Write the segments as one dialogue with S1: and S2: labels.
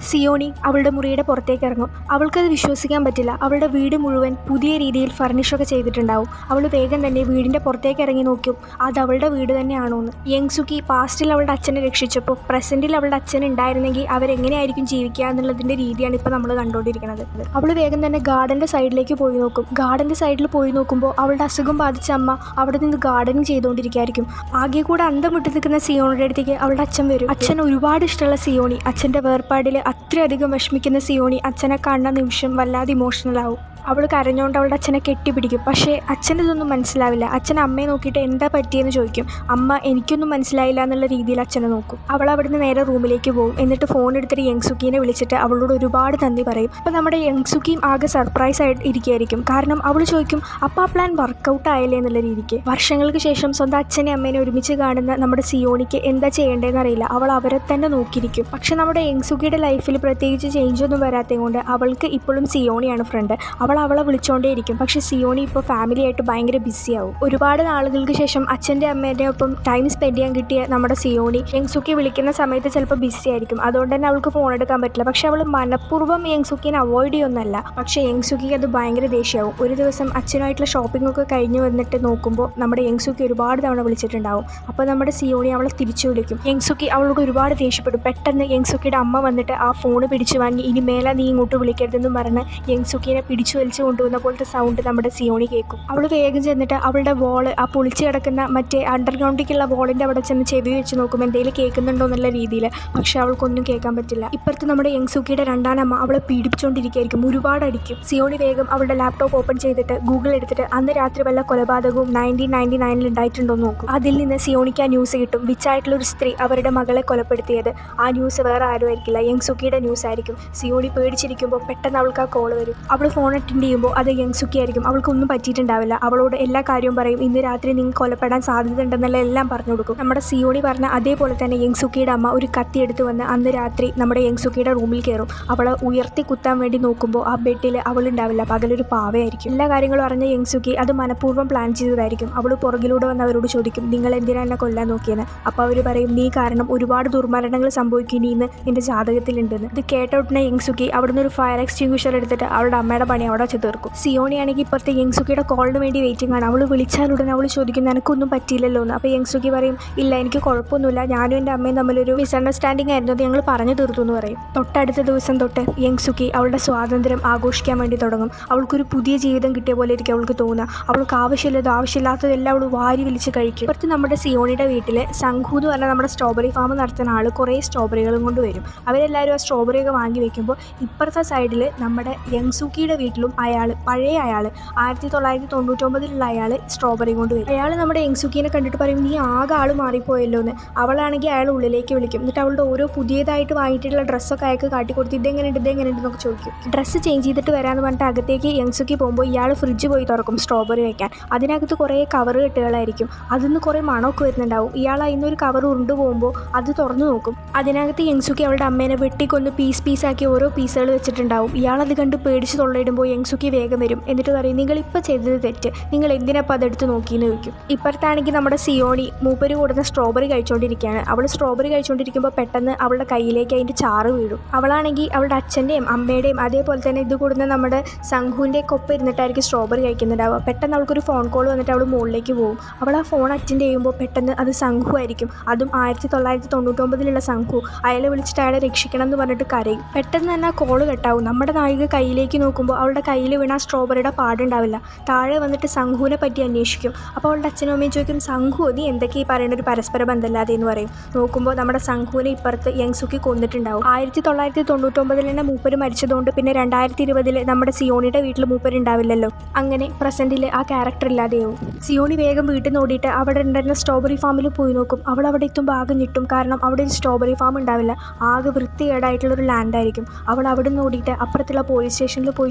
S1: സിയോണി അവളുടെ മുറിയുടെ പുറത്തേക്ക് ഇറങ്ങും അവൾക്കത് വിശ്വസിക്കാൻ പറ്റില്ല അവളുടെ വീട് മുഴുവൻ പുതിയ രീതിയിൽ ഫർണിഷൊക്കെ ചെയ്തിട്ടുണ്ടാവും അവൾ വേഗം തന്നെ വീടിൻ്റെ പുറത്തേക്ക് ഇറങ്ങി നോക്കും അത് അവളുടെ വീട് തന്നെയാണോ എന്ന് യങ്സുക്കി പാസ്റ്റിൽ അവളുടെ അച്ഛനെ രക്ഷിച്ചപ്പോൾ പ്രസൻറ്റിൽ അവളുടെ അച്ഛൻ ഉണ്ടായിരുന്നെങ്കിൽ അവരെങ്ങനെയായിരിക്കും ജീവിക്കുക എന്നുള്ളതിൻ്റെ രീതിയാണ് ഇപ്പോൾ നമ്മൾ കണ്ടുകൊണ്ടിരിക്കുന്നത് അവൾ വേഗം തന്നെ ഗാർഡൻ്റെ സൈഡിലേക്ക് പോയി നോക്കും ഗാർഡൻ്റെ സൈഡിൽ പോയി നോക്കുമ്പോൾ അവളുടെ അസുഖം ബാധിച്ച അമ്മ അവിടെ നിന്ന് ഗാർഡനിങ് ചെയ്തുകൊണ്ടിരിക്കുകയായിരിക്കും ആകെ കൂടെ അന്തം വിട്ട് നിൽക്കുന്ന സിയോണിയുടെ അടുത്തേക്ക് അവളുടെ അച്ഛൻ വരും അച്ഛൻ ഒരുപാട് ഇഷ്ടമുള്ള സിയോണി അച്ഛൻ്റെ വേർപാടിൽ അത്രയധികം വിഷമിക്കുന്ന സിയോണി അച്ഛനെ കാണുന്ന നിമിഷം വല്ലാതെ ഇമോഷണൽ ആവും അവൾ കരഞ്ഞുകൊണ്ട് അവളുടെ അച്ഛനെ കെട്ടിപ്പിടിക്കും പക്ഷേ അച്ഛന് ഇതൊന്നും മനസ്സിലാവില്ല അച്ഛൻ അമ്മയെ നോക്കിയിട്ട് എന്താ പറ്റിയെന്ന് ചോദിക്കും അമ്മ എനിക്കൊന്നും മനസ്സിലായില്ല എന്നുള്ള രീതിയിൽ അച്ഛനെ നോക്കും അവൾ അവിടുന്ന് നേരെ റൂമിലേക്ക് പോകും എന്നിട്ട് ഫോൺ എടുത്തിട്ട് യങ്സുക്കീനെ വിളിച്ചിട്ട് അവളോട് ഒരുപാട് നന്ദി പറയും അപ്പോൾ നമ്മുടെ യങ്സുക്കിയും ആകെ സർപ്രൈസ് ആയിട്ട് ഇരിക്കുകയായിരിക്കും കാരണം അവൾ ചോദിക്കും അപ്പോൾ ആ പ്ലാൻ വർക്കൗട്ട് ആയില്ലേ എന്നുള്ള രീതിക്ക് വർഷങ്ങൾക്ക് ശേഷം സ്വന്തം അച്ഛനെ അമ്മേനെ ഒരുമിച്ച് കാണുന്ന നമ്മുടെ സിയോണിക്ക് എന്താ ചെയ്യേണ്ടതെന്ന് അറിയില്ല അവൾ അവരെ തന്നെ നോക്കിയിരിക്കും പക്ഷെ നമ്മുടെ യങ്സുക്കിയുടെ ലൈഫിൽ പ്രത്യേകിച്ച് ചേഞ്ച് ഒന്നും വരാത്തത് കൊണ്ട് അവൾക്ക് ഇപ്പോഴും സിയോണിയാണ് ഫ്രണ്ട് അവൾ അവളെ വിളിച്ചുകൊണ്ടേയിരിക്കും പക്ഷേ സിയോണി ഇപ്പോൾ ഫാമിലി ആയിട്ട് ഭയങ്കര ബിസി ആവും ഒരുപാട് നാളുകൾക്ക് ശേഷം അച്ഛൻ്റെ അമ്മേൻ്റെ ഒപ്പം ടൈം സ്പെൻഡ് ചെയ്യാൻ കിട്ടിയ നമ്മുടെ സിയോണി യങ്സുക്കി വിളിക്കുന്ന സമയത്ത് ചിലപ്പോൾ ബിസി ആയിരിക്കും അതുകൊണ്ട് തന്നെ അവൾക്ക് ഫോൺ എടുക്കാൻ പറ്റില്ല പക്ഷെ അവൾ മനഃപൂർവ്വം യങ്സുക്കിനെ അവോയ്ഡ് ചെയ്യൊന്നല്ല പക്ഷേ യങ്സുക്കിക്ക് അത് ഭയങ്കര ദേഷ്യമാവും ഒരു ദിവസം അച്ഛനായിട്ടുള്ള ഷോപ്പിംഗ് ഒക്കെ കഴിഞ്ഞ് വന്നിട്ട് നോക്കുമ്പോൾ നമ്മുടെ യങ്സുക്കി ഒരുപാട് തവണ വിളിച്ചിട്ടുണ്ടാവും അപ്പോൾ നമ്മുടെ സിയോണി അവളെ തിരിച്ചു വിളിക്കും യങ്സുക്കി അവളോട് ഒരുപാട് ദേഷ്യപ്പെടും പെട്ടെന്ന് യങ്സുക്കിയുടെ അമ്മ വന്നിട്ട് ആ ഫോൺ പിടിച്ചു വാങ്ങി ഇനി മേലെ നീ ഇങ്ങോട്ട് വിളിക്കരുതെന്ന് പറഞ്ഞ് യങ്സുക്കിനെ പിടിച്ചു വലിച്ചു കൊണ്ടുവന്ന പോലത്തെ സൗണ്ട് നമ്മുടെ സിയോണി കേൾക്കും അവൾ വേഗം ചെന്നിട്ട് അവളുടെ വോള് ആ പൊളിച്ച് കിടക്കുന്ന മറ്റേ അണ്ടർഗ്രൗണ്ടിലേക്കുള്ള വോളിൻ്റെ അവിടെ ചെന്ന് ചെവി വെച്ച് നോക്കും എന്തെങ്കിലും കേൾക്കുന്നുണ്ടോ എന്നുള്ള രീതിയിൽ പക്ഷെ അവൾക്കൊന്നും കേൾക്കാൻ പറ്റില്ല ഇപ്പുറത്ത് നമ്മുടെ യങ്സുക്കിയുടെ രണ്ടാനമ്മ അവളെ പീഡിപ്പിച്ചുകൊണ്ടിരിക്കുകയായിരിക്കും ഒരുപാട് അടിക്കും സിയോണി വേഗം അവളുടെ ലാപ്ടോപ്പ് ഓപ്പൺ ചെയ്തിട്ട് ഗൂഗിൾ എടുത്തിട്ട് അന്ന് രാത്രി വല്ല കൊലപാതകവും നയൻറ്റീൻ നയൻറ്റി നയനിൽ ഉണ്ടായിട്ടുണ്ടോ എന്ന് നോക്കും അതിൽ നിന്ന് സിയോണിക്ക് ആ ന്യൂസ് കിട്ടും വിച്ചായിട്ടുള്ള ഒരു സ്ത്രീ അവരുടെ മകളെ കൊലപ്പെടുത്തിയത് ആ ന്യൂസ് വേറെ ആരും ആയിരിക്കില്ല യങ്സുക്കിയുടെ ന്യൂസ് ആയിരിക്കും സിയോണി പേടിച്ചിരിക്കുമ്പോൾ പെട്ടെന്ന് അവൾക്ക് ആ കോൾ വരും അവൾ ഫോൺ അറ്റൻഡ് ചെയ്യുമ്പോൾ അത് യങ്സുക്കി ആയിരിക്കും അവൾക്കൊന്നും പറ്റിയിട്ടുണ്ടാവില്ല അവളോട് എല്ലാ കാര്യവും പറയും ഇന്ന് രാത്രി നിങ്ങൾ കൊലപ്പെടാൻ സാധ്യതയുണ്ടെന്നുള്ള എല്ലാം പറഞ്ഞു കൊടുക്കും നമ്മുടെ സിയോണി പറഞ്ഞ അതേപോലെ തന്നെ യങ്സുക്കിയുടെ അമ്മ ഒരു കത്തി എടുത്ത് വന്ന് അന്ന് രാത്രി നമ്മുടെ യങ്സുക്കിയുടെ റൂമിൽ കയറും അവളെ ഉയർത്തി കുത്താൻ വേണ്ടി നോക്കുമ്പോൾ ആ ബെഡിൽ അവളുണ്ടാവില്ല പകലൊരു പാവയായിരിക്കും എല്ലാ കാര്യങ്ങളും അറിഞ്ഞ യങ്സുക്കി അത് മനഃപൂർവ്വം പ്ലാൻ ചെയ്തതായിരിക്കും അവൾ പുറകിലൂടെ വന്ന് അവരോട് ചോദിക്കും നിങ്ങൾ എന്തിനാ എന്നെ കൊല്ലാൻ നോക്കിയെന്ന് അപ്പോൾ അവർ പറയും നീ കാരണം ഒരുപാട് ദുർമരണങ്ങൾ സംഭവിക്കും ഇനി ഇന്ന് നിന്റെ ജാതകത്തിലുണ്ടെന്ന് ഇത് കേട്ട ഉടനെ യങ്സുക്കി അവിടുന്ന് ഒരു ഫയർ എക്സ്റ്റിങ്വിഷർ എടുത്തിട്ട് അവളുടെ അമ്മയുടെ പണി അവിടെ വെച്ച് തീർക്കും സിയോണി ആണെങ്കിൽ ഇപ്പുറത്തെ യങ്സുക്കിയുടെ കോളിന് വേണ്ടി വെയിറ്റിംഗ് ആണ് അവൾ വിളിച്ചാൽ ഉടനെ അവൾ ചോദിക്കും നിനക്കൊന്നും പറ്റിയില്ലല്ലോ എന്ന് അപ്പോൾ യങ്സുക്കി പറയും ഇല്ല എനിക്ക് കുഴപ്പമൊന്നുമില്ല ഞാനും എൻ്റെ അമ്മയും തമ്മിലൊരു മിസ്അണ്ടർസ്റ്റാൻഡിങ് ആയിരുന്നു അത് ഞങ്ങൾ പറഞ്ഞു തീർത്തു എന്ന് പറയും തൊട്ടടുത്ത ദിവസം തൊട്ട് യങ്സുക്കി അവളുടെ സ്വാതന്ത്ര്യം ആഘോഷിക്കാൻ വേണ്ടി തുടങ്ങും അവൾക്കൊരു പുതിയ ജീവിതം കിട്ടിയ പോലെ ഇരിക്കും അവൾക്ക് തോന്നുക അവൾക്ക് ആവശ്യമില്ലതോ ആവശ്യമില്ലാത്തതെല്ലാം അവൾ വാരി വലിച്ച് കഴിക്കും ഇപ്പുറത്ത് നമ്മുടെ സിയോണിയുടെ വീട്ടിൽ സംഘു എന്ന് പറഞ്ഞാൽ നമ്മുടെ സ്ട്രോബെറി ഫാം നടത്തുന്ന ആൾ കുറേ സ്ട്രോബെറികളും കൊണ്ട് വരും അവരെല്ലാവരും ആ സ്ട്രോബെറി ഒക്കെ വാങ്ങി വെക്കുമ്പോൾ ഇപ്പുറത്തെ സൈഡിൽ നമ്മുടെ യങ്സുക്കിയുടെ വീട്ടിലും അയാൾ പഴയ അയാൾ ആയിരത്തി തൊള്ളായിരത്തി തൊണ്ണൂറ്റൊമ്പതിലുള്ള അയാൾ സ്ട്രോബെറി കൊണ്ട് വരും അയാൾ നമ്മുടെ യങ്സുക്കിനെ കണ്ടിട്ട് പറയും നീ ആകെ ആൾ മാറിപ്പോയല്ലോ എന്ന് അവളാണെങ്കിൽ അയാൾ ഉള്ളിലേക്ക് വിളിക്കും എന്നിട്ട് അവളുടെ ഓരോ പുതിയതായിട്ട് വാങ്ങിയിട്ടുള്ള ഡ്രസ്സൊക്കെ അയാൾക്ക് കാട്ടിക്കൊടുത്ത് ഇതെങ്ങനെയുണ്ട് ഇതെങ്ങനെയുണ്ട് എന്നൊക്കെ ചോദിക്കും ഡ്രസ്സ് ചേഞ്ച് ചെയ്തിട്ട് വരാമെന്ന് പറഞ്ഞിട്ട് അകത്തേക്ക് യങ്സുക്കി പോകുമ്പോൾ ഇയാൾ ഫ്രിഡ്ജ് പോയി തുറക്കും സ്ട്രോബെറി വെക്കാൻ അതിനകത്ത് കുറേ കവർ കെട്ടുകളായിരിക്കും അതിന്ന് കുറേ മണമൊക്കെ വരുന്നുണ്ടാവും ഇയാൾ അതിന് ഒരു കവർ ഉരുണ്ടു പോകുമ്പോൾ അത് തുറന്നു നോക്കും അതിനകത്ത് യങ്സുക്കി അവളുടെ അമ്മേനെ വെട്ടിക്കൊന്ന് പീസ് പീസാക്കി ഓരോ പീസുകൾ വെച്ചിട്ടുണ്ടാവും ഇയാൾ അത് കണ്ട് പേടിച്ച് തൊള്ളയിടുമ്പോൾ യങ്സുക്കി വേഗം വരും എന്നിട്ട് പറയും നിങ്ങൾ ഇപ്പോൾ ചെയ്തത് തെറ്റ് നിങ്ങൾ എന്തിനപ്പോൾ അതെടുത്ത് നോക്കിയെന്ന് ചോദിക്കും ഇപ്പുറത്താണെങ്കിൽ നമ്മുടെ സിയോണി മൂപ്പര് കൂടുന്ന സ്ട്രോബെറി കഴിച്ചുകൊണ്ടിരിക്കുകയാണ് അവൾ സ്ട്രോബെറി കഴിച്ചുകൊണ്ടിരിക്കുമ്പോൾ പെട്ടെന്ന് അവളുടെ കയ്യിലേക്ക് അതിൻ്റെ ചാറ് വീഴും അവളാണെങ്കിൽ അവളുടെ അച്ഛൻ്റെയും അമ്മയുടെയും അതേപോലെ തന്നെ ഇത് കൂടുന്ന നമ്മുടെ സംഘുവിൻ്റെ ഒക്കെ ഒപ്പം ഇരുന്നിട്ടായിരിക്കും സ്ട്രോബെറി കഴിക്കുന്നുണ്ടാവുക പെട്ടെന്ന് അവൾക്കൊരു ഫോൺ കോൾ വന്നിട്ട് അവൾ മുകളിലേക്ക് പോകും അവൾ ആ ഫോൺ അറ്റൻഡ് ചെയ്യുമ്പോൾ പെട്ടെന്ന് അത് സംഘു ആയിരിക്കും അതും ആയിരത്തി തൊള്ളായിരത്തി തൊണ്ണൂറ്റൊമ്പതിലുള്ള സംഘു അയാളെ വിളിച്ചിട്ട് അയാളെ രക്ഷിക്കണം എന്ന് പറഞ്ഞിട്ട് കരയും പെട്ടെന്ന് തന്നെ ആ കോള് കട്ടാവും നമ്മുടെ നായിക കയ്യിലേക്ക് നോക്കുമ്പോൾ അവളുടെ കയ്യിൽ വീണ ആ സ്ട്രോബെറിയുടെ പാടുണ്ടാവില്ല താഴെ വന്നിട്ട് സംഘുവിനെ പറ്റി അന്വേഷിക്കും അപ്പോൾ അവളുടെ അച്ഛനും അമ്മയും ചോദിക്കും സംഘു നീ എന്തൊക്കെ ഈ പറയുന്ന ഒരു പരസ്പര ബന്ധമില്ലാതെ എന്ന് പറയും നോക്കുമ്പോൾ നമ്മുടെ സംഘുവിനെ ഇപ്പുറത്ത് യങ്സുക്കി കൊന്നിട്ടുണ്ടാവും ആയിരത്തി തൊള്ളായിരത്തി തൊണ്ണൂറ്റൊമ്പതിൽ തന്നെ മൂപ്പര് മരിച്ചതുകൊണ്ട് പിന്നെ രണ്ടായിരത്തി ഇരുപതിൽ നമ്മുടെ സിയോണിയുടെ വീട്ടിൽ മൂപ്പര് ഉണ്ടാവില്ലല്ലോ അങ്ങനെ പ്രസന്റിൽ ആ ക്യാരക്ടർ ഇല്ലാതെയാവും സിയോണി വേഗം വീട്ടിൽ നിന്ന് ഓടിയിട്ട് അവിടെ ഉണ്ടായിരുന്ന സ്ട്രോബെറി ഫാമിൽ പോയി നോക്കും അവൾ അവിടെ എത്തുമ്പോൾ ആകെ ഞെട്ടും കാരണം അവിടെ ഒരു സ്ട്രോബെറി ഫാം ഉണ്ടാവില്ല ആകെ വൃത്തികേടായിട്ടുള്ള ഒരു ലാൻഡായിരിക്കും അവൾ അവിടെ നിന്ന് ഓടിയിട്ട് അപ്പുറത്തുള്ള പോലീസ് സ്റ്റേഷനിൽ പോയി ചോദിച്ചു നോക്കും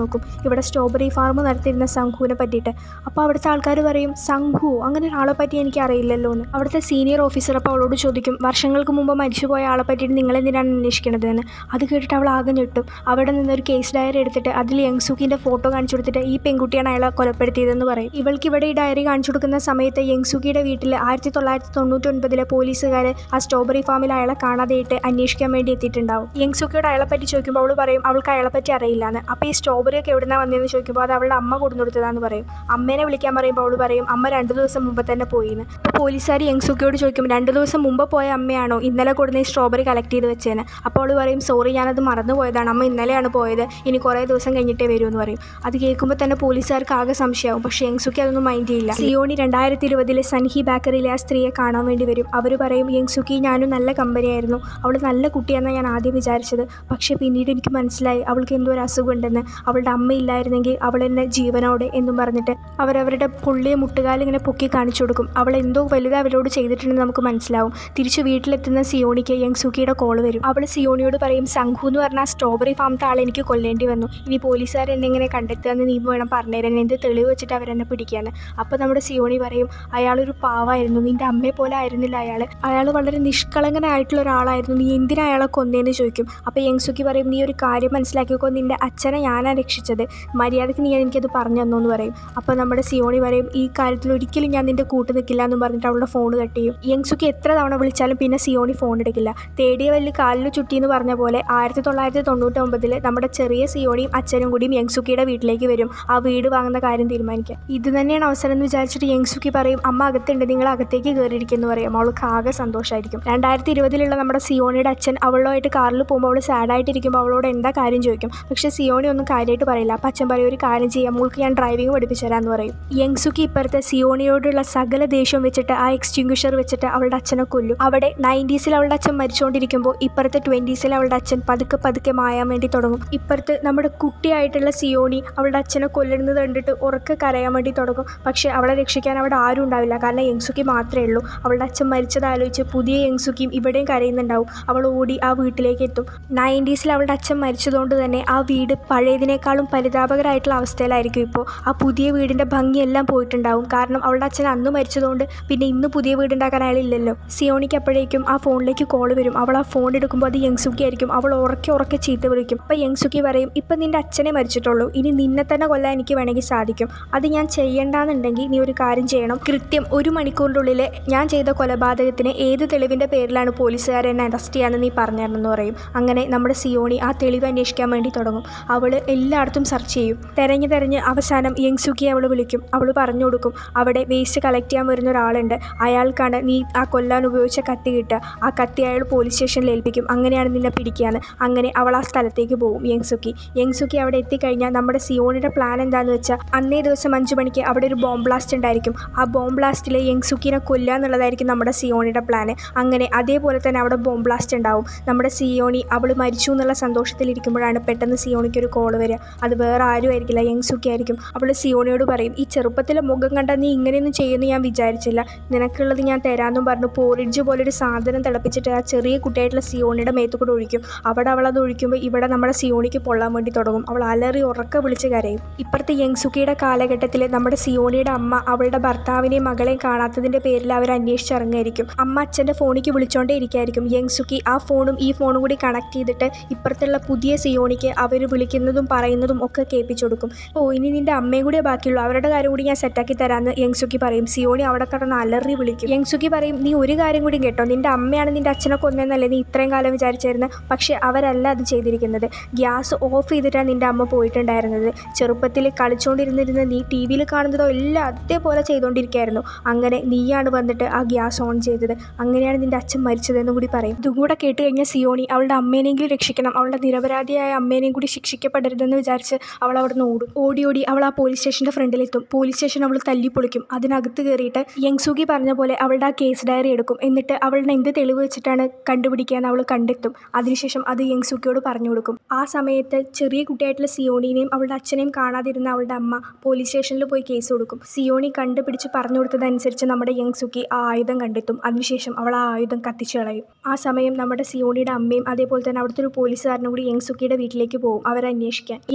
S1: നോക്കും ഇവിടെ സ്ട്രോബെറി ഫാം നടത്തിയിരുന്ന സംഘുവിനെ പറ്റിയിട്ട് അപ്പോൾ അവിടുത്തെ ആൾക്കാർ പറയും സംഘു അങ്ങനെ ഒരാളെ പറ്റി എനിക്ക് അറിയില്ലല്ലോ എന്ന് അവിടുത്തെ സീനിയർ ഓഫീസർ അപ്പോൾ അവളോട് ചോദിക്കും വർഷങ്ങൾക്ക് മുമ്പ് മരിച്ചുപോയ ആളെ പറ്റിയിട്ട് നിങ്ങൾ എന്തിനാണ് അന്വേഷിക്കണത് എന്ന് അത് കേട്ടിട്ട് അവൾ ആകെ ഞെട്ടും അവിടെ നിന്നൊരു കേസ് ഡയറി എടുത്തിട്ട് അതിൽ യങ്സുക്കിൻ്റെ ഫോട്ടോ കാണിച്ചു കൊടുത്തിട്ട് ഈ പെൺകുട്ടിയാണ് അയാളെ കൊലപ്പെടുത്തിയതെന്ന് പറയും ഇവൾക്ക് ഇവിടെ ഈ ഡയറി കാണിച്ചു കൊടുക്കുന്ന സമയത്ത് യങ്സുക്കിയുടെ വീട്ടിൽ ആയിരത്തി തൊള്ളായിരത്തി തൊണ്ണൂറ്റൊൻപതിലെ പോലീസുകാർ ആ സ്ട്രോബെറി ഫാമിൽ അയാളെ കാണാതെയിട്ട് അന്വേഷിക്കാൻ വേണ്ടി എത്തിയിട്ടുണ്ടാവും യങ്സുക്കിയോട് അയാളെ പറ്റി ചോദിക്കുമ്പോൾ അവൾ പറയും അവൾക്ക് അയാളെ പറ്റി അറിയില്ലാന്ന് അപ്പോൾ ഈ സ്ട്രോബെറി ഒക്കെ എവിടുന്നാ വന്നതെന്ന് ചോദിക്കുമ്പോൾ അത് അവളുടെ അമ്മ കൊടുന്നു കൊടുത്തതാന്ന് പറയും അമ്മേനെ വിളിക്കാൻ പറയുമ്പോൾ അവൾ പറയും അമ്മ രണ്ട് ദിവസം മുമ്പ് തന്നെ പോയിന്ന് അപ്പോൾ പോലീസുകാർ യങ്സുക്കിയോട് ചോദിക്കും രണ്ട് ദിവസം മുമ്പ് പോയ അമ്മയാണോ ഇന്നലെ കൊടുന്ന ഈ സ്ട്രോബെറി കളക്ട് ചെയ്ത് വെച്ചേന്ന് അപ്പോൾ അവൾ പറയും സോറി ഞാനത് മറന്നു പോയതാണ് അമ്മ ഇന്നലെയാണ് പോയത് ഇനി കുറേ ദിവസം കഴിഞ്ഞിട്ടേ വരൂ എന്ന് പറയും അത് കേൾക്കുമ്പോൾ തന്നെ പോലീസുകാർക്ക് ആകെ സംശയമാവും പക്ഷേ യങ്സുക്കി അതൊന്നും മൈൻഡ് ചെയ്യില്ല സിയോണി രണ്ടായിരത്തി ഇരുപതിലെ സൻഹി ബേക്കറിയിലെ ആ സ്ത്രീയെ കാണാൻ വേണ്ടി വരും അവർ പറയും യങ്സുക്കി ഞാനും നല്ല കമ്പനിയായിരുന്നു അവൾ നല്ല കുട്ടിയാണെന്ന് ഞാൻ ആദ്യം വിചാരിച്ചത് പക്ഷേ പിന്നീട് എനിക്ക് മനസ്സിലായി അവൾക്ക് എന്തോ ഒരു അസുഖമുണ്ടെന്ന് അവളുടെ അമ്മയില്ലായിരുന്നെങ്കിൽ അവൾ എന്നെ ജീവനോടെ എന്നും പറഞ്ഞിട്ട് അവരവരുടെ പൊള്ളിയ മുട്ടുകാലിങ്ങനെ പൊക്കി കാണിച്ചു കൊടുക്കും അവൾ എന്തോ വലുത് അവരോട് ചെയ്തിട്ടുണ്ടെന്ന് നമുക്ക് മനസ്സിലാവും തിരിച്ച് വീട്ടിലെത്തുന്ന സിയോണിക്ക് യങ്സുക്കിയുടെ കോൾ വരും അവൾ സിയോണിയോട് പറയും സംഘു എന്ന് പറഞ്ഞാൽ സ്ട്രോബെറി ഫാമത്തെ ആളെ എനിക്ക് കൊല്ലേണ്ടി വന്നു ഇനി പോലീസുകാർ എന്നെ ഇങ്ങനെ കണ്ടെത്തുകയെന്ന് നീ വേണം പറഞ്ഞുതരാൻ എന്ത് തെളിവ് വെച്ചിട്ട് അവരെന്നെ പിടിക്കുകയാണ് അപ്പോൾ നമ്മുടെ സിയോണി പറയും അയാളൊരു പാവായിരുന്നു നിൻ്റെ അമ്മയെ പോലെ ആയിരുന്നില്ല അയാൾ അയാൾ വളരെ നിഷ്കളങ്കനായിട്ടുള്ള ഒരാളായിരുന്നു നീ എന്തിനാ അയാളെ കൊന്നേന്ന് ചോദിക്കും അപ്പോൾ യങ്സുക്കി പറയും നീ ഒരു കാര്യം മനസ്സിലാക്കിക്കോ നിൻ്റെ അച്ഛനെ ഞാനാണ് രക്ഷിച്ചത് മര്യാദയ്ക്ക് നീ എനിക്കത് പറഞ്ഞു തന്നു എന്ന് പറയും അപ്പോൾ നമ്മുടെ സിയോണി പറയും ഈ കാര്യത്തിൽ ഒരിക്കലും ഞാൻ നിൻ്റെ കൂട്ട് നിൽക്കില്ല എന്ന് പറഞ്ഞിട്ട് അവളുടെ ഫോൺ കട്ട് ചെയ്യും യങ്സുക്കി എത്ര തവണ വിളിച്ചാലും പിന്നെ സിയോണി ഫോൺ എടുക്കില്ല തേടിയ വലിയ കാലിൽ ചുറ്റി എന്ന് പറഞ്ഞ പോലെ ആയിരത്തി തൊള്ളായിരത്തി തൊണ്ണൂറ്റൊമ്പതിൽ നമ്മുടെ ചെറിയ സിയോണിയും അച്ഛനും കൂടിയും യങ്സുക്കിയുടെ വീട്ടിലേക്ക് വരും ആ വീട് വാങ്ങുന്ന കാര്യം തീരുമാനിക്കാൻ ഇത് തന്നെയാണ് അവസരം എന്ന് വിചാരിച്ചിട്ട് യങ്സുക്കി പറയും അമ്മ അകത്തുണ്ട് നിങ്ങൾ അകത്തേക്ക് കയറിയിരിക്കുന്നു പറയും അവൾക്ക് ആകെ സന്തോഷമായിരിക്കും രണ്ടായിരത്തി ഇരുപതിലുള്ള നമ്മുടെ സിയോണിയുടെ അച്ഛൻ അവളുമായിട്ട് കാറിൽ പോകുമ്പോൾ അവൾ സാഡായിട്ടിരിക്കുമ്പോൾ അവളോട് എന്താ കാര്യം ചോദിക്കും പക്ഷേ സിയോണി ഒന്നും കാര്യമായിട്ട് പറയില്ല അപ്പം അച്ഛൻ പറയും ഒരു കാര്യം ചെയ്യാം മോൾക്ക് ഞാൻ ഡ്രൈവിംഗ് പഠിപ്പിച്ചു തരാമെന്ന് പറയും യങ്സുക്കി ഇപ്പുറത്തെ സിയോണിയോടുള്ള സകല ദേഷ്യവും വെച്ചിട്ട് ആ എക്സ്റ്റിങ്ക്വിഷർ വെച്ചിട്ട് അവളുടെ അച്ഛനെ കൊല്ലും അവിടെ നയൻറ്റീസിൽ അവളുടെ അച്ഛൻ മരിച്ചുകൊണ്ടിരിക്കുമ്പോൾ ഇപ്പുറത്തെ ട്വൻറ്റീസിൽ അവളുടെ അച്ഛൻ പതുക്കെ പതുക്കെ മായാൻ വേണ്ടി തുടങ്ങും ഇപ്പുറത്ത് നമ്മുടെ കുട്ടിയായിട്ടുള്ള സിയോണി അവളുടെ അച്ഛനെ കൊല്ലുന്നത് കണ്ടിട്ട് ഉറക്കെ കരയാൻ വേണ്ടി തുടങ്ങും പക്ഷേ അവളെ രക്ഷിക്കാൻ അവിടെ ആരും ഉണ്ടാവില്ല കാരണം യങ്സുക്കി മാത്രമേ ഉള്ളൂ അവളുടെ അച്ഛൻ മരിച്ചത് ആലോചിച്ച് പുതിയ യങ്സുക്കിയും ഇവിടെയും കരയുന്നുണ്ടാവും അവൾ ഓടി ആ വീട്ടിലേക്ക് എത്തും നയൻറ്റീസിൽ അവളുടെ അച്ഛൻ മരിച്ചതുകൊണ്ട് തന്നെ ആ വീട് പഴയതിനേക്കാളും പരിതാപകരമായിട്ടുള്ള അവസ്ഥയിലായിരിക്കും ഇപ്പോൾ ആ പുതിയ വീടിൻ്റെ ഭംഗിയെല്ലാം പോയിട്ടുണ്ടാവും കാരണം അവളുടെ അച്ഛൻ അന്ന് മരിച്ചതുകൊണ്ട് പിന്നെ ഇന്ന് പുതിയ വീടുണ്ടാക്കാൻ അയാളില്ലല്ലോ സിയോണിക്ക് അപ്പോഴേക്കും ആ ഫോണിലേക്ക് കോൾ വരും അവൾ ആ ഫോൺ എടുക്കുമ്പോൾ അത് യങ്സുക്കി ആയിരിക്കും അവൾ ഉറക്കെ ഉറക്കെ ചീത്ത വിളിക്കും അപ്പോൾ യങ്സുക്കി പറയും ഇപ്പം നിൻ്റെ അച്ഛനെ മരിച്ചിട്ടുള്ളൂ ഇനി നിന്നെ തന്നെ കൊല്ലാൻ എനിക്ക് വേണമെങ്കിൽ സാധിക്കും അത് ഞാൻ ചെയ്യേണ്ടാന്നുണ്ടെങ്കിൽ നീ ഒരു കാര്യം ചെയ്യണം കൃത്യം ഒരു മണിക്കൂറിൻ്റെ ഉള്ളിൽ ഞാൻ ചെയ്ത കൊലപാതകത്തിന് ഏത് തെളിവിൻ്റെ പേരിലാണ് പോലീസുകാർ എന്നെ അറസ്റ്റ് ചെയ്യാമെന്ന് നീ പറഞ്ഞിരുന്നെന്ന് പറയും അങ്ങനെ നമ്മുടെ സിയോണി ആ തെളിവ് അന്വേഷിക്കാൻ വേണ്ടി തുടങ്ങും അവൾ എല്ലായിടത്തും സെർച്ച് ചെയ്യും തെരഞ്ഞ് തെരഞ്ഞ് അവസാനം യങ്സുക്കി അവൾ വിളിക്കും അവൾ പറഞ്ഞു കൊടുക്കും അവിടെ വേസ്റ്റ് കളക്ട് ചെയ്യാൻ വരുന്ന ഒരാളുണ്ട് അയാൾക്കാണ് നീ ആ കൊല്ലാൻ ഉപയോഗിച്ച കത്തി കിട്ടുക ആ കത്തി അയാൾ പോലീസ് സ്റ്റേഷനിൽ ഏൽപ്പിക്കും അങ്ങനെയാണ് നിന്നെ പിടിക്കുകയെന്ന് അങ്ങനെ അവൾ ആ സ്ഥലത്തേക്ക് പോകും യങ്സുക്കി യങ്സുക്കി അവിടെ എത്തിക്കഴിഞ്ഞാൽ നമ്മുടെ സിയോണിയുടെ പ്ലാൻ എന്താണെന്ന് വെച്ചാൽ അന്നേ ദിവസം അഞ്ച് മണിക്ക് അവിടെ ഒരു ബോംബ് ബ്ലാസ്റ്റ് ഉണ്ടായിരിക്കും ആ ബോംബ് ബ്ലാസ്റ്റിൽ യങ്സുക്കിനെ കൊല്ലുക എന്നുള്ളതായിരിക്കും നമ്മുടെ സിയോണിയുടെ പ്ലാൻ അങ്ങനെ അതേപോലെ തന്നെ അവിടെ ബോംബ് ബ്ലാസ്റ്റ് ഉണ്ടാവും നമ്മുടെ സിയോണി അവൾ മരിച്ചു എന്നുള്ള സന്തോഷത്തിലിരിക്കുമ്പോഴാണ് പെട്ടെന്ന് സിയോണിക്ക് ഒരു കോൾ വരിക അത് വേറെ ആരും ആയിരിക്കില്ല യങ്സുക്കി ആയിരിക്കും അവൾ സിയോണിയോട് പറയും ഈ ചെറുപ്പത്തിലെ മുഖം കണ്ടാൽ നീ ഇങ്ങനെയൊന്നും ചെയ്യുമെന്ന് ഞാൻ വിചാരിച്ചില്ല നിനക്കുള്ളത് ഞാൻ തരാമെന്നും പറഞ്ഞു പോറിഡ്ജ് പോലൊരു സാധനം തിളപ്പിച്ചിട്ട് ആ ചെറിയ കുട്ടിയായിട്ടുള്ള സിയോണിയുടെ മേത്ത് കൂടെ ഒഴിക്കും അവിടെ അവൾ അത് ഒഴിക്കുമ്പോൾ ഇവിടെ നമ്മുടെ സിയോണിക്ക് പൊള്ളാൻ വേണ്ടി തുടങ്ങും അവൾ അലറി ഉറക്ക വിളിച്ച് കരയും ഇപ്പുറത്തെ യങ്സുക്കിയുടെ കാലഘട്ടത്തിൽ നമ്മുടെ സിയോണിയുടെ അമ്മ അവളുടെ ഭർത്താവിനെയും മകളെയും കാണാത്തതിൻ്റെ പേരിൽ അവർ അന്വേഷിച്ചിറങ്ങായിരിക്കും അമ്മ അച്ഛൻ്റെ ഫോണിലേക്ക് വിളിച്ചോണ്ടേ ഇരിക്കായിരിക്കും യങ്സുക്കി ആ ഫോണും ഈ ഫോണും കൂടി കണക്ട് ചെയ്തിട്ട് ഇപ്പുറത്തുള്ള പുതിയ സിയോണിക്ക് അവർ വിളിക്കുന്നതും പറയുന്നതും ഒക്കെ കേൾപ്പിച്ചു കൊടുക്കും ഓ ഇനി നിൻ്റെ അമ്മയും കൂടിയേ ബാക്കിയുള്ളൂ അവരുടെ കാര്യം കൂടി ഞാൻ സെറ്റാക്കി തരാമെന്ന് യങ്സുക്കി പറയും സിയോണി അവിടെ കിടന്ന് അലറി വിളിക്കും യങ്സുക്കി പറയും നീ ഒരു കാര്യം കൂടി കേട്ടോ നിൻ്റെ അമ്മയാണ് നിൻ്റെ അച്ഛനെ കൊന്നതെന്നല്ലേ നീ ഇത്രയും കാലം വിചാരിച്ചിരുന്നത് പക്ഷേ അവരല്ല അത് ചെയ്തിരിക്കുന്നത് ഗ്യാസ് ഓഫ് ചെയ്തിട്ടാണ് നിൻ്റെ അമ്മ പോയിട്ടുണ്ടായിരുന്നത് ചെറുപ്പത്തിൽ കളിച്ചുകൊണ്ടിരുന്നിരുന്ന നീ ടി വിയിൽ കാണുന്നതോ എല്ലാം അതേപോലെ ചെയ്തുകൊണ്ടിരിക്കുകയായിരുന്നു അങ്ങനെ നീയാണ് വന്നിട്ട് ആ ഗ്യാസ് ഓൺ ചെയ്തത് അങ്ങനെയാണ് നിൻ്റെ അച്ഛൻ മരിച്ചതെന്നും കൂടി പറയും ഇതും കൂടെ കേട്ട് കഴിഞ്ഞാൽ സിയോണി അവളുടെ അമ്മേനെങ്കിലും രക്ഷിക്കണം അവളുടെ നിരപരാധിയായ അമ്മേനെയും കൂടി ശിക്ഷിക്കപ്പെടരുതെന്ന് വിചാരിച്ച് അവൾ അവിടെ നിന്ന് ഓടും ഓടി ഓടി അവൾ ആ പോലീസ് സ്റ്റേഷൻ്റെ ഫ്രണ്ടിലെത്തും പോലീസ് സ്റ്റേഷൻ അവൾ തല്ലി പൊളിക്കും അതിനകത്ത് കയറിയിട്ട് യങ്സുഗി പറഞ്ഞ പോലെ അവളുടെ ആ കേസ് ഡയറി എടുക്കും എന്നിട്ട് അവളുടെ എന്ത് തെളിവ് വെച്ചിട്ടാണ് കണ്ടുപിടിക്കാൻ അവൾ കണ്ടെത്തും അതിനുശേഷം അത് യങ്സുക്കിയോട് പറഞ്ഞു കൊടുക്കും ആ സമയത്ത് ചെറിയ കുട്ടിയായിട്ടുള്ള സിയോണിനെയും അവളുടെ അച്ഛനെയും കാണാതിരുന്ന അവളുടെ അമ്മ പോലീസ് സ്റ്റേഷനിൽ പോയി കേസ് കൊടുക്കും സിയോണി കണ്ടുപിടിച്ച് പറഞ്ഞു കൊടുത്തതനുസരിച്ച് നമ്മുടെ യങ്സുക്കി ആ ആയുധം കണ്ടെത്തും അതിനുശേഷം അവൾ ആ ആയുധം കത്തിച്ചു കളയും ആ സമയം നമ്മുടെ സിയോണിയുടെ അമ്മയും അതേപോലെ തന്നെ അവിടുത്തെ ഒരു പോലീസുകാരനും കൂടി യങ്സുക്കിയുടെ വീട്ടിലേക്ക് പോകും അവരെ അന്വേഷിക്കാൻ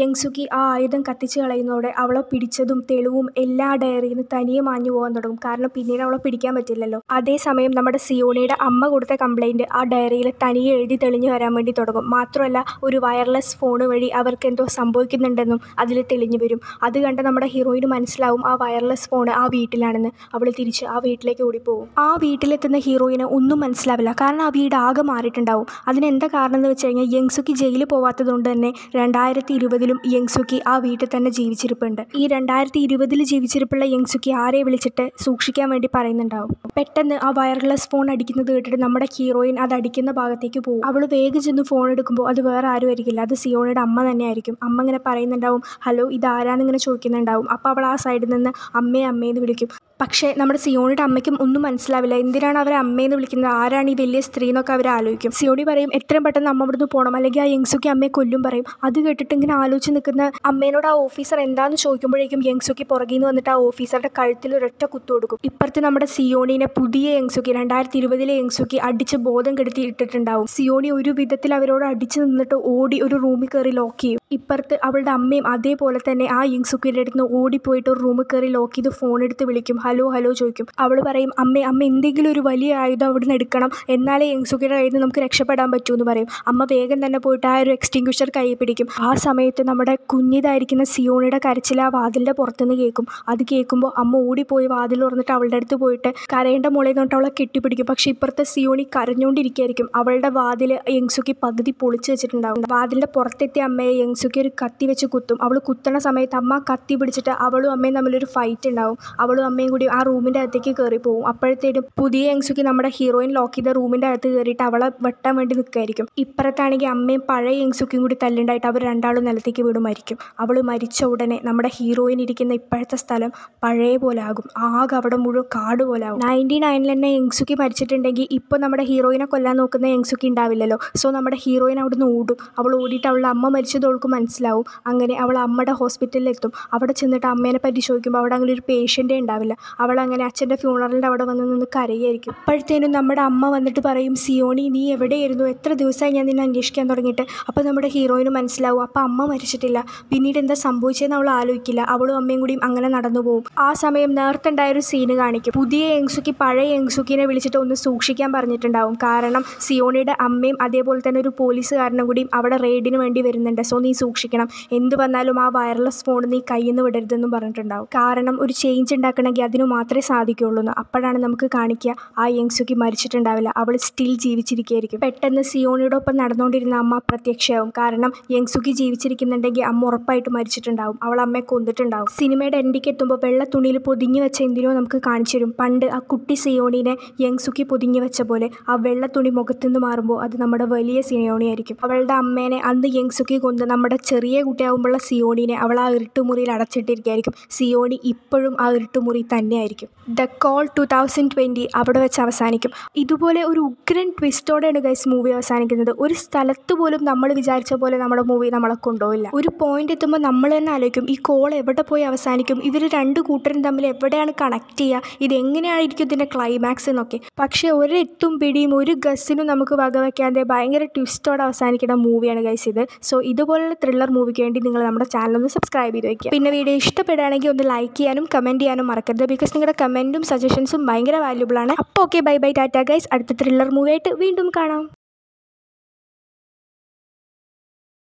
S1: യങ്സുക്കി ആ ആയുധം കത്തിച്ച് കളയുന്നതോടെ അവളെ പിടിച്ചതും തെളിവും എല്ലാ ഡയറിയിൽ നിന്ന് തനിയെ മാഞ്ഞു പോകാൻ തുടങ്ങും കാരണം പിന്നീട് അവളെ പിടിക്കാൻ പറ്റില്ലല്ലോ അതേസമയം നമ്മുടെ സിയോണിയുടെ അമ്മ കൊടുത്ത കംപ്ലൈൻറ്റ് ആ ഡയറിയിൽ തനിയെ എഴുതി തെളിഞ്ഞു വരാൻ വേണ്ടി തുടങ്ങും മാത്രമല്ല ഒരു വയർലെസ് ഫോൺ വഴി അവർക്ക് എന്തോ സംഭവിക്കുന്നുണ്ടെന്നും അതിൽ തെളിഞ്ഞു വരും അത് കണ്ട് നമ്മുടെ ഹീറോയിന് മനസ്സിലാവും ആ വയർലെസ് ഫോൺ ആ വീട്ടിലാണെന്ന് അവൾ തിരിച്ച് ആ വീട്ടിലേക്ക് ഓടിപ്പോകും ആ വീട്ടിലെത്തുന്ന ഹീറോയിന് ഒന്നും മനസ്സിലാവില്ല കാരണം ആ വീട് ആകെ മാറിയിട്ടുണ്ടാവും അതിനെന്താ കാരണം എന്ന് വെച്ച് കഴിഞ്ഞാൽ യങ്സുക്കി ജയിലിൽ പോവാത്തത് കൊണ്ട് തന്നെ രണ്ടായിരത്തി ഇരുപതിലും യങ്സുക്കി ആ വീട്ടിൽ തന്നെ ജീവിച്ചിരിപ്പുണ്ട് ഈ രണ്ടായിരത്തി ഇരുപതിൽ ജീവിച്ചിരിപ്പുള്ള യങ്സുക്കി ആരെ വിളിച്ചിട്ട് സൂക്ഷിക്കാൻ വേണ്ടി പറയുന്നുണ്ടാവും പെട്ടെന്ന് ആ വയർലെസ് ഫോൺ അടിക്കുന്നത് കേട്ടിട്ട് നമ്മുടെ ഹീറോയിൻ അത് അടിക്കുന്ന ഭാഗത്തേക്ക് പോകും അവൾ വേഗം ചെന്ന് ഫോൺ എടുക്കുമ്പോൾ അത് വേറെ ആരും ആയിരിക്കില്ല അത് സിയോണയുടെ അമ്മ തന്നെ ആയിരിക്കും അമ്മ ഇങ്ങനെ പറയുന്നുണ്ടാവും ഹലോ ഇത് ആരാന്നിങ്ങനെ ചോദിക്കുന്നുണ്ടാവും അപ്പോൾ അവൾ ആ സൈഡിൽ നിന്ന് അമ്മയെ അമ്മയെന്ന് വിളിക്കും പക്ഷേ നമ്മുടെ സിയോണിയുടെ അമ്മയ്ക്കും ഒന്നും മനസ്സിലാവില്ല എന്തിനാണ് അവരെ അമ്മയെന്ന് വിളിക്കുന്നത് ആരാണ് ഈ വലിയ സ്ത്രീ എന്നൊക്കെ അവർ ആലോചിക്കും സിയോണി പറയും എത്രയും പെട്ടെന്ന് അമ്മ ഇവിടുന്ന് പോകണം അല്ലെങ്കിൽ ആ യങ്സുക്കി അമ്മയെ കൊല്ലും പറയും അത് കേട്ടിട്ട് ഇങ്ങനെ ആലോചിച്ച് നിൽക്കുന്ന അമ്മേനോട് ആ ഓഫീസർ എന്താണെന്ന് ചോദിക്കുമ്പോഴേക്കും യങ്സുക്കി പുറകിൽ നിന്ന് വന്നിട്ട് ആ ഓഫീസറുടെ കഴുത്തിൽ ഒരൊറ്റ കുത്തു കൊടുക്കും ഇപ്പുറത്ത് നമ്മുടെ സിയോണിനെ പുതിയ യങ്സുക്കി രണ്ടായിരത്തി ഇരുപതിലെ യങ്സുക്കി അടിച്ച് ബോധം കെടുത്തി ഇട്ടിട്ടുണ്ടാവും സിയോണി ഒരു വിധത്തിൽ അവരോട് അടിച്ച് നിന്നിട്ട് ഓടി ഒരു റൂമിൽ കയറി ലോക്ക് ചെയ്യും ഇപ്പുറത്ത് അവളുടെ അമ്മയും അതേപോലെ തന്നെ ആ യങ്സുക്കിയുടെ അടുത്ത് നിന്ന് ഓടിപ്പോയിട്ട് ഒരു റൂമിൽ കയറി ലോക്ക് ചെയ്ത് ഫോൺ എടുത്ത് വിളിക്കും ഹലോ ഹലോ ചോദിക്കും അവൾ പറയും അമ്മ അമ്മ എന്തെങ്കിലും ഒരു വലിയ ആയുധം അവിടെ നിന്ന് എടുക്കണം എന്നാലേ യങ്സുക്കിയുടെ കയ്യിൽ നിന്ന് നമുക്ക് രക്ഷപ്പെടാൻ പറ്റൂ എന്ന് പറയും അമ്മ വേഗം തന്നെ പോയിട്ട് ആ ഒരു എക്സ്റ്റിങ്ക്വിഷർ കൈ പിടിക്കും ആ സമയത്ത് നമ്മുടെ കുഞ്ഞിതായിരിക്കുന്ന സിയോണിയുടെ കരച്ചിൽ ആ വാതിലിൻ്റെ പുറത്തുനിന്ന് കേൾക്കും അത് കേൾക്കുമ്പോൾ അമ്മ ഓടിപ്പോയി വാതിൽ തുറന്നിട്ട് അവളുടെ അടുത്ത് പോയിട്ട് കരയേണ്ട മുളയിൽ നിന്നിട്ട് അവളെ കെട്ടിപ്പിടിക്കും പക്ഷേ ഇപ്പുറത്തെ സിയോണി കരഞ്ഞുകൊണ്ടിരിക്കുകയായിരിക്കും അവളുടെ വാതിൽ യങ്സുക്കി പകുതി പൊളിച്ച് വെച്ചിട്ടുണ്ടാവും വാതിലിൻ്റെ പുറത്തെത്തിയ അമ്മയെ യങ്സുക്കി ഒരു കത്തി വെച്ച് കുത്തും അവൾ കുത്തണ സമയത്ത് അമ്മ കത്തി പിടിച്ചിട്ട് അവളും അമ്മയും തമ്മിലൊരു ഫൈറ്റ് ഉണ്ടാവും അവളും അമ്മയും കൂടി ആ റൂമിൻ്റെ അകത്തേക്ക് കയറി പോകും അപ്പോഴത്തേനും പുതിയ യങ്സുക്കി നമ്മുടെ ഹീറോയിൻ ലോക്ക് ചെയ്ത റൂമിൻ്റെ അകത്ത് കയറിയിട്ട് അവളെ വെട്ടാൻ വേണ്ടി നിൽക്കുകയായിരിക്കും ഇപ്പുറത്താണെങ്കിൽ അമ്മയും പഴയ യങ്സുക്കിയും കൂടി തല്ലുണ്ടായിട്ട് അവർ രണ്ടാളും നിലത്തേക്ക് വീട് മരിക്കും അവൾ മരിച്ച ഉടനെ നമ്മുടെ ഹീറോയിൻ ഇരിക്കുന്ന ഇപ്പോഴത്തെ സ്ഥലം പഴയ പോലെ ആകും ആകെ അവിടെ മുഴുവൻ കാട് പോലെ ആകും നയൻറ്റി നയനിൽ തന്നെ യങ്സുക്കി മരിച്ചിട്ടുണ്ടെങ്കിൽ ഇപ്പോൾ നമ്മുടെ ഹീറോയിനെ കൊല്ലാൻ നോക്കുന്ന യങ്സുക്കി ഉണ്ടാവില്ലല്ലോ സോ നമ്മുടെ ഹീറോയിൻ അവിടുന്ന് ഓടും അവൾ ഓടിയിട്ട് അവളുടെ അമ്മ മരിച്ചത് അവൾക്ക് മനസ്സിലാവും അങ്ങനെ അവൾ അമ്മയുടെ ഹോസ്പിറ്റലിൽ എത്തും അവിടെ ചെന്നിട്ട് അമ്മേനെ പറ്റി ചോദിക്കുമ്പോൾ അവിടെ അങ്ങനെ ഒരു പേഷ്യൻ്റേ ഉണ്ടാവില്ല അവൾ അങ്ങനെ അച്ഛൻ്റെ ഫ്യൂണറലിൻ്റെ അവിടെ വന്ന് നിന്ന് കരയായിരിക്കും അപ്പോഴത്തേനും നമ്മുടെ അമ്മ വന്നിട്ട് പറയും സിയോണി നീ എവിടെയായിരുന്നു എത്ര ദിവസമായി ഞാൻ നിന്നെ അന്വേഷിക്കാൻ തുടങ്ങിയിട്ട് അപ്പോൾ നമ്മുടെ ഹീറോയിന് മനസ്സിലാവും അപ്പോൾ അമ്മ മരിച്ചിട്ടില്ല പിന്നീട് എന്താ സംഭവിച്ചതെന്ന് അവൾ ആലോചിക്കില്ല അവളും അമ്മയും കൂടിയും അങ്ങനെ നടന്നു പോകും ആ സമയം നേരത്തെ ഉണ്ടായ ഒരു സീന് കാണിക്കും പുതിയ യങ്സുക്കി പഴയ യങ്സുക്കിനെ വിളിച്ചിട്ട് ഒന്ന് സൂക്ഷിക്കാൻ പറഞ്ഞിട്ടുണ്ടാവും കാരണം സിയോണിയുടെ അമ്മയും അതേപോലെ തന്നെ ഒരു പോലീസുകാരനും കൂടിയും അവിടെ റെയ്ഡിന് വേണ്ടി വരുന്നുണ്ട് സോ നീ സൂക്ഷിക്കണം എന്ത് വന്നാലും ആ വയർലെസ് ഫോൺ നീ കയ്യിൽ നിന്ന് വിടരുതെന്നും പറഞ്ഞിട്ടുണ്ടാവും കാരണം ഒരു ചേഞ്ച് ഉണ്ടാക്കണമെങ്കിൽ അതിന് മാത്രമേ സാധിക്കുകയുള്ളൂ എന്ന് അപ്പോഴാണ് നമുക്ക് കാണിക്കുക ആ യങ്സുക്കി മരിച്ചിട്ടുണ്ടാവില്ല അവൾ സ്റ്റിൽ ജീവിച്ചിരിക്കുകയായിരിക്കും പെട്ടെന്ന് സിയോണിയുടെ ഒപ്പം നടന്നുകൊണ്ടിരുന്ന അമ്മ പ്രത്യക്ഷയാവും കാരണം യങ്സുക്കി ജീവിച്ചിരിക്കുന്നുണ്ടെങ്കിൽ അമ്മ ഉറപ്പായിട്ട് മരിച്ചിട്ടുണ്ടാവും അവൾ അമ്മയെ കൊന്നിട്ടുണ്ടാവും സിനിമയുടെ എൻഡിക്ക് എത്തുമ്പോൾ വെള്ള തുണിയിൽ പൊതിഞ്ഞു വെച്ച എന്തിനോ നമുക്ക് കാണിച്ചു തരും പണ്ട് ആ കുട്ടി സിയോണിനെ യങ്സുക്കി പൊതിഞ്ഞു വെച്ച പോലെ ആ വെള്ള തുണി മുഖത്തുനിന്ന് മാറുമ്പോൾ അത് നമ്മുടെ വലിയ സിയോണിയായിരിക്കും അവളുടെ അമ്മേനെ അന്ന് യങ്സുക്കി കൊന്ന് നമ്മുടെ ചെറിയ കുട്ടിയാകുമ്പോഴുള്ള സിയോണിനെ അവൾ ആ ഇരുട്ടുമുറിയിൽ അടച്ചിട്ടിരിക്കുകയായിരിക്കും സിയോണി ഇപ്പോഴും ആ ഇരുട്ടുമുറി തന്നെയായിരിക്കും the call two thousand twenty അവിടെ വെച്ച് അവസാനിക്കും ഇതുപോലെ ഒരു ഉഗ്രൻ ട്വിസ്റ്റോടെയാണ് ഗൈസ് മൂവി അവസാനിക്കുന്നത് ഒരു സ്ഥലത്ത് പോലും നമ്മൾ വിചാരിച്ച പോലെ നമ്മുടെ മൂവി നമ്മളെ കൊണ്ടുപോയില്ല ഒരു പോയിന്റ് എത്തുമ്പോൾ നമ്മൾ തന്നെ ആലോചിക്കും ഈ കോൾ എവിടെ പോയി അവസാനിക്കും ഇവർ രണ്ട് കൂട്ടരും തമ്മിൽ എവിടെയാണ് കണക്ട് ചെയ്യുക ഇതെങ്ങനെയായിരിക്കും ഇതിൻ്റെ ക്ലൈമാക്സ് എന്നൊക്കെ പക്ഷേ ഒരെത്തും പിടിയും ഒരു ഗസ്സിനും നമുക്ക് വകവയ്ക്കാതെ ഭയങ്കര ട്വിസ്റ്റോടെ അവസാനിക്കുന്ന മൂവിയാണ് ഗൈസ് ഇത് സോ ഇതുപോലുള്ള ത്രില്ലർ മൂവിക്ക് വേണ്ടി നിങ്ങൾ നമ്മുടെ ചാനൽ ഒന്ന് സബ്സ്ക്രൈബ് ചെയ്ത് വയ്ക്കുക പിന്നെ വീഡിയോ ഇഷ്ടപ്പെടുകയാണെങ്കിൽ ഒന്ന് ലൈക്ക് ചെയ്യാനും കമൻറ്റ് ചെയ്യാനും മറക്കരുത് ബിക്കോസ് നിങ്ങളുടെ കമൻറ്റും സജഷൻസും ഭയങ്കര വാല്യൂബിൾ ആണ് അപ്പോൾ ഓക്കെ ബൈ ബൈ ടാറ്റ ഗൈസ് അടുത്ത ത്രില്ലർ മൂവിയായിട്ട് വീണ്ടും കാണാം